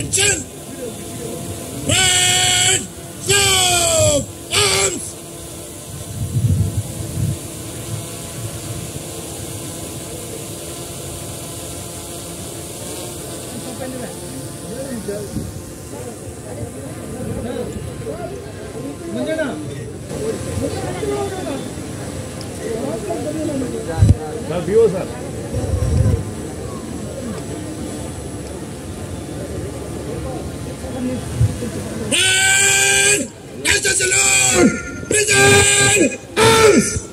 Attention! Red Stop! Arms! Red! National Salute! Present! Arms!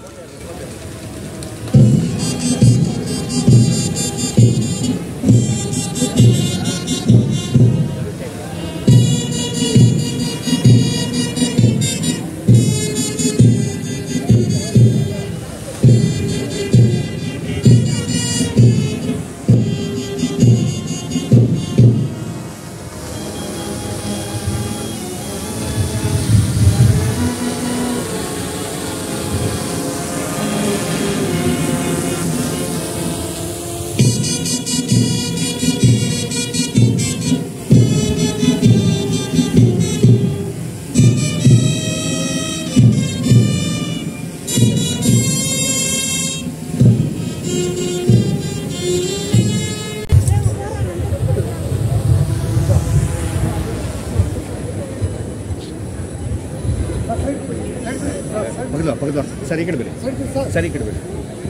ಪಕ್ಕದ ಪಕ್ಕದ sir ಈ ಕಡೆ ಬನ್ನಿ ಸರ್ ಈ ಕಡೆ ಬನ್ನಿ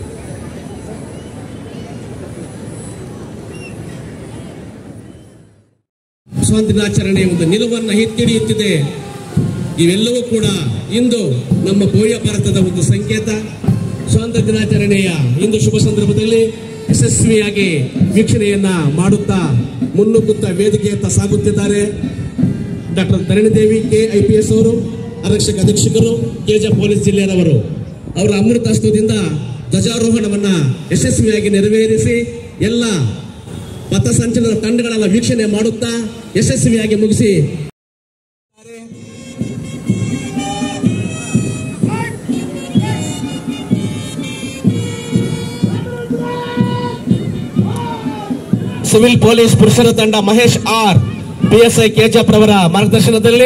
ಸ್ವಾತಂತ್ರ್ಯ ದಿನಾಚರಣೆಯ ಒಂದು ನಿಲುವನ್ನು ಎತ್ತಿಡಿಯುತ್ತಿದೆ ಇವೆಲ್ಲವೂ ಕೂಡ ಇಂದು ನಮ್ಮ ಭವ್ಯ ಭಾರತದ ಒಂದು ಸಂಕೇತ ಸ್ವಾತಂತ್ರ್ಯ ದಿನಾಚರಣೆಯ ಇಂದು ಶುಭ ಸಂದರ್ಭದಲ್ಲಿ ಯಶಸ್ವಿಯಾಗಿ ವೀಕ್ಷಣೆಯನ್ನ ಮಾಡುತ್ತಾ ಮುನ್ನುಗ್ಗುತ್ತಾ ವೇದಿಕೆಯತ್ತ ಸಾಗುತ್ತಿದ್ದಾರೆ doctor Dharanidevi K I P S ಅವರು ಆರಕ್ಷಕ ಅಧೀಕ್ಷಕರು ಕೆಜ ಪೊಲೀಸ್ ಜಿಲ್ಲೆಯವರು ಅವರ ಅಮೃತಾಸ್ತದಿಂದ ಧ್ವಜಾರೋಹಣವನ್ನ ಯಶಸ್ವಿಯಾಗಿ ನೆರವೇರಿಸಿ ಎಲ್ಲ ಪಥಸಂಚಲನ ತಂಡಗಳೆಲ್ಲ ವೀಕ್ಷಣೆ ಮಾಡುತ್ತಾ ಯಶಸ್ವಿಯಾಗಿ ಮುಗಿಸಿ ಸಿವಿಲ್ ಪೊಲೀಸ್ ಪುರುಷರ ತಂಡ ಮಹೇಶ್ ಆರ್ ಪಿಎಸ್ಐ ಕೆಜಪ್ ರವರ ಮಾರ್ಗದರ್ಶನದಲ್ಲಿ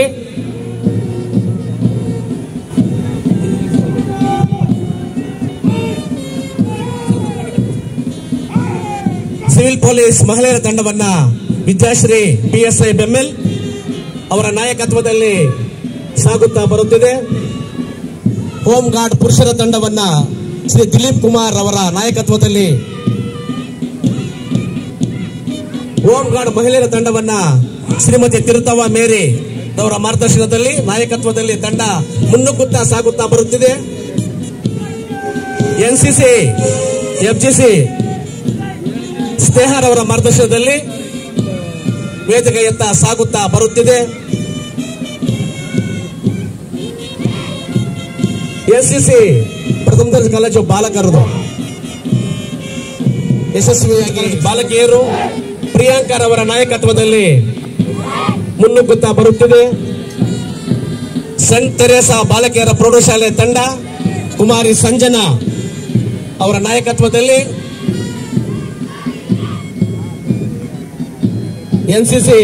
ಸಿವಿಲ್ ಪೊಲೀಸ್ ಮಹಿಳೆಯರ ತಂಡವನ್ನ ವಿದ್ಯಾಶ್ರೀ ಪಿಎಸ್ಐ ಬೆಮ್ಮೆಲ್ ಅವರ ನಾಯಕತ್ವದಲ್ಲಿ ಸಾಗುತ್ತಾ ಬರುತ್ತಿದೆ ಹೋಮ್ ಗಾರ್ಡ್ ಪುರುಷರ ತಂಡವನ್ನ ಶ್ರೀ ದಿಲೀಪ್ ಕುಮಾರ್ ಅವರ ನಾಯಕತ್ವದಲ್ಲಿ ಹೋಮ್ ಗಾರ್ಡ್ ಮಹಿಳೆಯರ ತಂಡವನ್ನ ಶ್ರೀಮತಿ ತಿರುತವ ಮೇರಿ ಅವರ ಮಾರ್ಗದರ್ಶನದಲ್ಲಿ ನಾಯಕತ್ವದಲ್ಲಿ ತಂಡ ಮುನ್ನುಗ್ಗುತ್ತಾ ಸಾಗುತ್ತಾ ಬರುತ್ತಿದೆ ಎನ್ಸಿಸಿ ಎಫ್ಜಿಸಿ ಸ್ನೇಹರ್ ಅವರ ಮಾರ್ಗದರ್ಶನದಲ್ಲಿ ವೇದಿಕೆಯತ್ತ ಸಾಗುತ್ತಾ ಬರುತ್ತಿದೆ ಎಸ್ಸಿಸಿ ಪ್ರಥಮ ದರ್ಜೆ ಕಾಲೇಜು ಬಾಲಕರದು ಯಶಸ್ವಿಯಾಗಿ ಬಾಲಕಿಯರು ಪ್ರಿಯಾಂಕರ್ ಅವರ ನಾಯಕತ್ವದಲ್ಲಿ ಮುನ್ನುಗ್ಗುತ್ತಾ ಬರುತ್ತಿದೆ ಸೆಂಟ್ ತೆರೇಸಾ ಬಾಲಕಿಯರ ಪ್ರೌಢಶಾಲೆ ತಂಡ ಕುಮಾರಿ ಸಂಜನಾ ಅವರ ನಾಯಕತ್ವದಲ್ಲಿ ಎನ್ಸಿಸಿ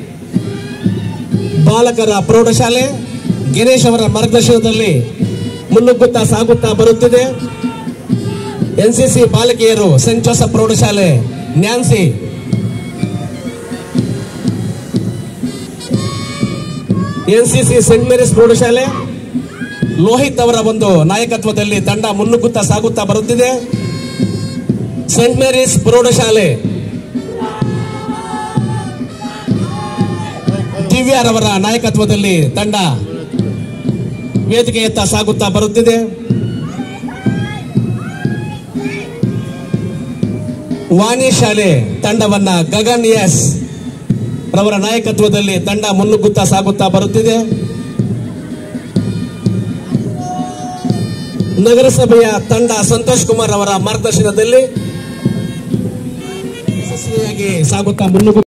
ಬಾಲಕರ ಪ್ರೌಢಶಾಲೆ ಗಿರೀಶ್ ಅವರ ಮಾರ್ಗದರ್ಶನದಲ್ಲಿ ಮುನ್ನುಗ್ಗುತ್ತಾ ಸಾಗುತ್ತಾ ಬರುತ್ತಿದೆ ಎನ್ಸಿಸಿ ಬಾಲಕಿಯರು ಸೆಂಟ್ ಜೋಸಫ್ ಪ್ರೌಢಶಾಲೆ ನ್ಯಾನ್ಸಿ ಎನ್ಸಿಸಿ ಸೆಂಟ್ ಮೇರಿಸ್ ಪ್ರೌಢಶಾಲೆ ಲೋಹಿತ್ ಅವರ ಒಂದು ನಾಯಕತ್ವದಲ್ಲಿ ತಂಡ ಮುನ್ನುಗ್ಗುತ್ತಾ ಸಾಗುತ್ತಾ ಬರುತ್ತಿದೆ ಸೆಂಟ್ ಮೇರಿಸ್ ಪ್ರೌಢಶಾಲೆ ದಿವ್ಯಾರ್ ಅವರ ನಾಯಕತ್ವದಲ್ಲಿ ತಂಡ ವೇದಿಕೆಯತ್ತ ಸಾಗುತ್ತಾ ಬರುತ್ತಿದೆ ವಾಣಿ ಶಾಲೆ ತಂಡವನ್ನ ಗಗನ್ ಎಸ್ ರವರ ನಾಯಕತ್ವದಲ್ಲಿ ತಂಡ ಮುನ್ನುಗ್ಗುತ್ತಾ ಸಾಗುತ್ತಾ ಬರುತ್ತಿದೆ ನಗರಸಭೆಯ ತಂಡ ಸಂತೋಷ್ ಕುಮಾರ್ ಅವರ ಮಾರ್ಗದರ್ಶನದಲ್ಲಿ ಯಶಸ್ವಿಯಾಗಿ ಸಾಗುತ್ತಾ ಮುನ್ನುಗ್ಗು